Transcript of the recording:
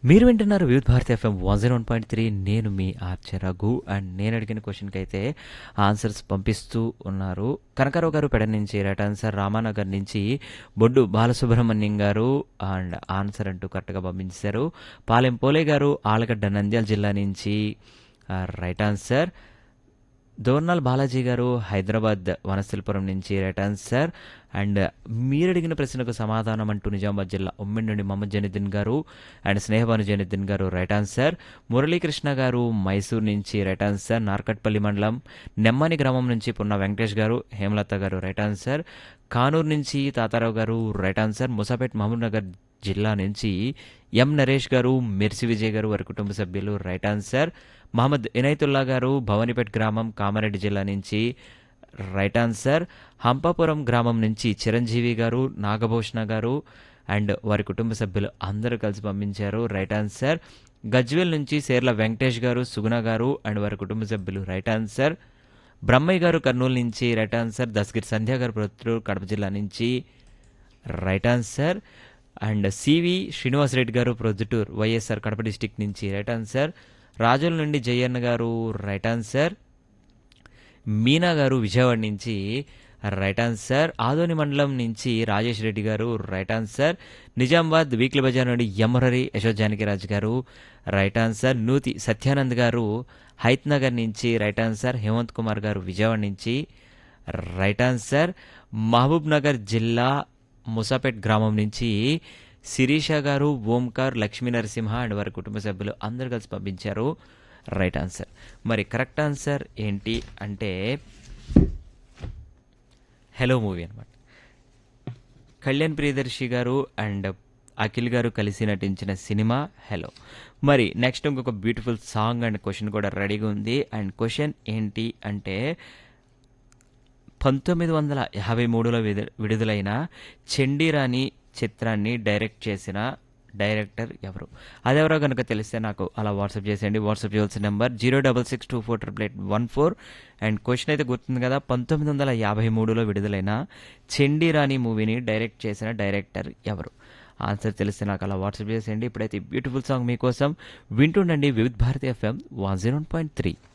మీరు వింటున్నారు Vividh Bharati FM one zero one point three నేను మీ ఆర్చర్ రఘు అండ్ నేను అడిగిన క్వశ్చన్కి అయితే ఆన్సర్స్ పంపిస్తూ ఉన్నారు కనకారావు గారు పెడ నుంచి రైట్ ఆన్సర్ రామానగర్ నుంచి బొడ్డు బాలసుబ్రహ్మణ్యం గారు అండ్ ఆన్సర్ అంటూ కరెక్ట్గా పంపించారు పాలెం పోలే గారు ఆలగడ్డ నంద్యాల జిల్లా నుంచి రైట్ ఆన్సర్ దోర్నాల్ బాలాజీ గారు హైదరాబాద్ వనస్థలిపురం నుంచి రైట్ ఆన్సర్ అండ్ మీరు అడిగిన ప్రశ్నకు సమాధానం అంటూ నిజామాబాద్ జిల్లా ఉమ్మిడి నుండి మహమ్మద్ జనుద్దీన్ గారు అండ్ స్నేహబాను జనుద్దీన్ గారు రైట్ ఆన్సర్ మురళీకృష్ణ గారు మైసూర్ నుంచి రైట్ ఆన్సర్ నార్కట్పల్లి మండలం నెమ్మని గ్రామం నుంచి పున్న వెంకటేష్ గారు హేమలత గారు రైట్ ఆన్సర్ కానూరు నుంచి తాతారావు గారు రైట్ ఆన్సర్ ముసాపేట్ మహబూబ్ నగర్ జిల్లా నుంచి ఎం నరేష్ గారు మిర్సి విజయ్ గారు వారి కుటుంబ సభ్యులు రైట్ ఆన్సర్ మహమ్మద్ ఇనైతుల్లా గారు భవానీపేట్ గ్రామం కామారెడ్డి జిల్లా నుంచి రైట్ ఆన్సర్ హంపాపురం గ్రామం నుంచి చిరంజీవి గారు నాగభూషణ గారు అండ్ వారి కుటుంబ సభ్యులు అందరూ కలిసి పంపించారు రైట్ ఆన్సర్ గజ్వేల్ నుంచి సేర్ల వెంకటేష్ గారు సుగుణ గారు అండ్ వారి కుటుంబ సభ్యులు రైట్ ఆన్సర్ బ్రహ్మయ్య గారు కర్నూలు నుంచి రైట్ ఆన్సర్ దస్గిరి సంధ్య గారు ప్రొద్దుటూరు కడప జిల్లా నుంచి right answer and CV Srinivasareddy గారు ప్రొద్దుటూరు వైఎస్ఆర్ కడప డిస్టిక్ నుంచి రైట్ ఆన్సర్ రాజుల నుండి జయన్న గారు రైట్ ఆన్సర్ మీనా గారు విజయవాడ నుంచి రైట్ ఆన్సర్ ఆదోని మండలం నుంచి రాజేష్ రెడ్డి గారు right answer Nizamabad weekly bazaar నుండి యమహరి యశోద్ జానకిరాజ్ గారు రైట్ ఆన్సర్ నూతి సత్యానంద్ గారు హైత్ నగర్ నుంచి రైట్ ఆన్సర్ హేమంత్ కుమార్ గారు విజయవాడ నుంచి రైట్ ఆన్సర్ మహబూబ్ నగర్ జిల్లా ముసాపేట్ గ్రామం నుంచి శిరీష గారు ఓంకార్ లక్ష్మీ నరసింహ అండ్ వారి కుటుంబ సభ్యులు అందరు కలిసి పంపించారు రైట్ ఆన్సర్ మరి కరెక్ట్ ఆన్సర్ ఏంటి అంటే హలో మూవీ అనమాట కళ్యాణ్ ప్రియదర్శి గారు అండ్ అఖిల్ గారు కలిసి నటించిన సినిమా హలో మరి నెక్స్ట్ ఇంకొక బ్యూటిఫుల్ సాంగ్ అండ్ క్వశ్చన్ కూడా రెడీగా ఉంది అండ్ క్వశ్చన్ ఏంటి అంటే పంతొమ్మిది వందల యాభై మూడులో విడు- విడుదలైన చండీరాణి చిత్రాన్ని డైరెక్ట్ చేసిన డైరెక్టర్ ఎవరు అదెవరో కనుక తెలిస్తే నాకు అలా వాట్సాప్ చేసేయండి వాట్సాప్ చేయాల్సిన number zero double six two four triple eight one four and question అయితే గుర్తుంది కదా పంతొమ్మిది వందల యాభై మూడులో విడుదలైన చండీరాణి మూవీని డైరెక్ట్ చేసిన డైరెక్టర్ ఎవరు ఆన్సర్ తెలిస్తే నాకు అలా వాట్సాప్ చేసేయండి ఇప్పుడైతే బ్యూటిఫుల్ సాంగ్ మీకోసం వింటుండండి Vividh Bharati FM one zero point three